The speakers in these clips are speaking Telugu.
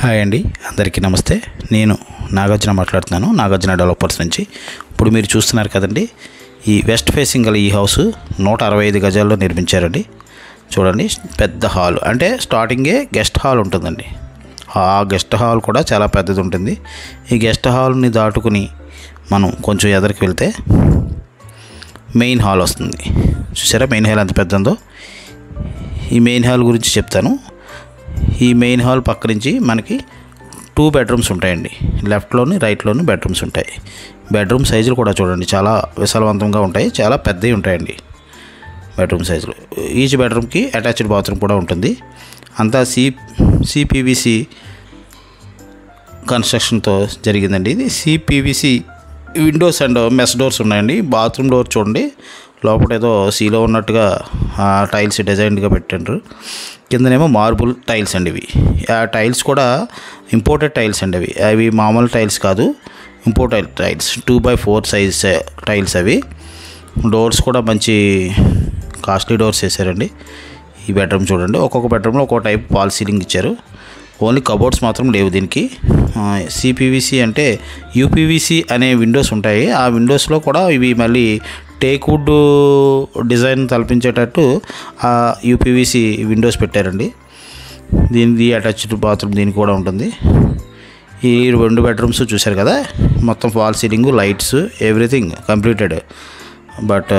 హాయ్ అండి అందరికీ నమస్తే నేను నాగార్జున మాట్లాడుతున్నాను నాగార్జున డెవలపర్స్ నుంచి ఇప్పుడు మీరు చూస్తున్నారు కదండి ఈ వెస్ట్ ఫేసింగ్ గల ఈ హౌస్ నూట అరవై ఐదు గజాల్లో నిర్మించారండి చూడండి పెద్ద హాల్ అంటే స్టార్టింగే గెస్ట్ హాల్ ఉంటుందండి ఆ గెస్ట్ హాల్ కూడా చాలా పెద్దది ఉంటుంది ఈ గెస్ట్ హాల్ని దాటుకుని మనం కొంచెం ఎదరికి వెళ్తే మెయిన్ హాల్ వస్తుంది చూసారా మెయిన్ హాల్ ఎంత పెద్ద ఉందో ఈ మెయిన్ హాల్ గురించి చెప్తాను ఈ మెయిన్ హాల్ పక్క నుంచి మనకి టూ బెడ్రూమ్స్ ఉంటాయండి లెఫ్ట్లోని రైట్లోని బెడ్రూమ్స్ ఉంటాయి బెడ్రూమ్ సైజులు కూడా చూడండి చాలా విశాలవంతంగా ఉంటాయి చాలా పెద్దవి ఉంటాయండి బెడ్రూమ్ సైజులు ఈచ్ బెడ్రూమ్కి అటాచ్డ్ బాత్రూమ్ కూడా ఉంటుంది అంతా సి సిపివిసి కన్స్ట్రక్షన్తో జరిగిందండి ఇది CPVC windows and mesh doors ఉన్నాయండి బాత్రూమ్ డోర్ చూడండి లోపల ఏదో సీలో ఉన్నట్టుగా ఆ టైల్స్ డిజైన్గా పెట్టారు కిందనేమో మార్బుల్ టైల్స్ అండి ఇవి ఆ టైల్స్ కూడా ఇంపోర్టెడ్ టైల్స్ అండి అవి అవి మామూలు టైల్స్ కాదు imported tiles two by four size tiles అవి డోర్స్ కూడా మంచి కాస్ట్లీ డోర్స్ వేసారండి ఈ బెడ్రూమ్ చూడండి ఒక్కొక్క బెడ్రూమ్లో ఒక్కొక్క టైప్ వాల్ సీలింగ్ ఇచ్చారు ఓన్లీ కబోర్డ్స్ మాత్రం లేవు దీనికి సిపివిసి అంటే యూపీవీసీ అనే విండోస్ ఉంటాయి ఆ విండోస్లో కూడా ఇవి మళ్ళీ టేక్ వుడ్ డిజైన్ తలపించేటట్టు ఆ యూపీవీసీ విండోస్ పెట్టారండి దీనిది అటాచ్డ్ బాత్రూమ్ దీనికి కూడా ఉంటుంది ఈ రెండు బెడ్రూమ్స్ చూశారు కదా మొత్తం fall ceiling lights everything completed but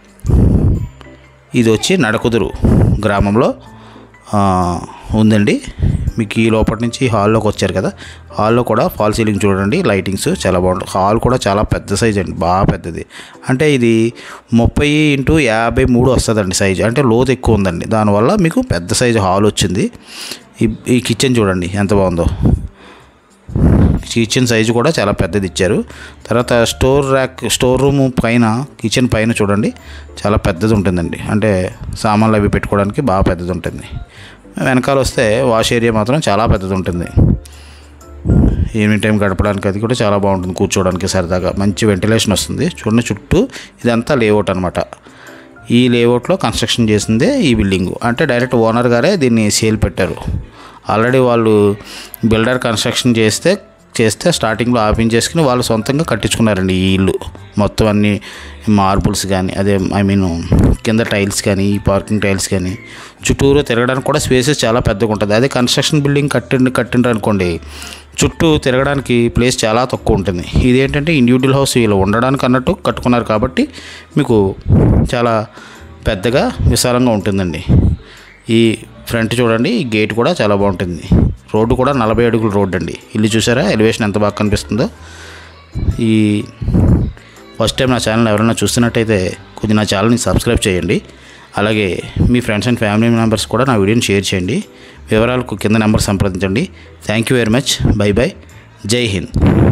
ఇది వచ్చి నడకుదురు గ్రామంలో ఆ, ఉందండి మీకు ఈ లోపల నుంచి హాల్లోకి వచ్చారు కదా హాల్లో కూడా ఫాల్ సీలింగ్ చూడండి లైటింగ్స్ చాలా బాగుంటుంది హాల్ కూడా చాలా పెద్ద సైజ్ అండి బాగా పెద్దది అంటే ఇది ముప్పై ఇంటూ యాభై మూడు వస్తుందండి సైజ్ అంటే లోతు ఎక్కువ ఉందండి దానివల్ల మీకు పెద్ద సైజ్ హాల్ వచ్చింది ఈ ఈ కిచెన్ చూడండి ఎంత బాగుందో కిచెన్ సైజు కూడా చాలా పెద్దది ఇచ్చారు తర్వాత స్టోర్ ర్యాక్ స్టోర్ రూమ్ పైన కిచెన్ పైన చూడండి చాలా పెద్దది ఉంటుందండి అంటే సామాన్లు అవి పెట్టుకోవడానికి బాగా పెద్దది ఉంటుంది వెనకాల వస్తే వాష్ ఏరియా మాత్రం చాలా పెద్దది ఉంటుంది ఈవినింగ్ టైం గడపడానికి అది కూడా చాలా బాగుంటుంది కూర్చోవడానికి సరదాగా మంచి వెంటిలేషన్ వస్తుంది చూడండి చుట్టూ ఇదంతా లేఅవుట్ అనమాట ఈ లేఅవుట్లో కన్స్ట్రక్షన్ చేసిందే ఈ బిల్డింగ్ అంటే డైరెక్ట్ ఓనర్ గారే దీన్ని సేల్ పెట్టారు ఆల్రెడీ వాళ్ళు బిల్డర్ కన్స్ట్రక్షన్ చేస్తే చేస్తే స్టార్టింగ్లో ఆపించేసుకుని వాళ్ళు సొంతంగా కట్టించుకున్నారండి ఈ ఇల్లు మొత్తం అన్ని మార్బుల్స్ కానీ అదే ఐ మీన్ కింద టైల్స్ కానీ ఈ పార్కింగ్ టైల్స్ కానీ చుట్టూరు తిరగడానికి కూడా స్పేసెస్ చాలా పెద్దగా ఉంటుంది అదే కన్స్ట్రక్షన్ బిల్డింగ్ కట్టిండి కట్టిండ్రు అనుకోండి చుట్టూ తిరగడానికి ప్లేస్ చాలా తక్కువ ఉంటుంది ఇదేంటంటే ఇండివిజువల్ హౌస్ వీళ్ళు ఉండడానికి అన్నట్టు కట్టుకున్నారు కాబట్టి మీకు చాలా పెద్దగా విశాలంగా ఉంటుందండి ఈ ఫ్రంట్ చూడండి ఈ గేట్ కూడా చాలా బాగుంటుంది రోడ్డు కూడా నలభై అడుగుల రోడ్డు అండి ఇల్లు చూసారా ఎలివేషన్ ఎంత బాగా కనిపిస్తుందో ఈ ఫస్ట్ టైం నా ఛానల్ ఎవరైనా చూస్తున్నట్టయితే కొంచెం నా ఛానల్ని సబ్స్క్రైబ్ చేయండి అలాగే మీ ఫ్రెండ్స్ అండ్ ఫ్యామిలీ మెంబర్స్ కూడా నా వీడియోని షేర్ చేయండి వివరాలకు కింద నెంబర్ సంప్రదించండి thank you very much bye bye జై హింద్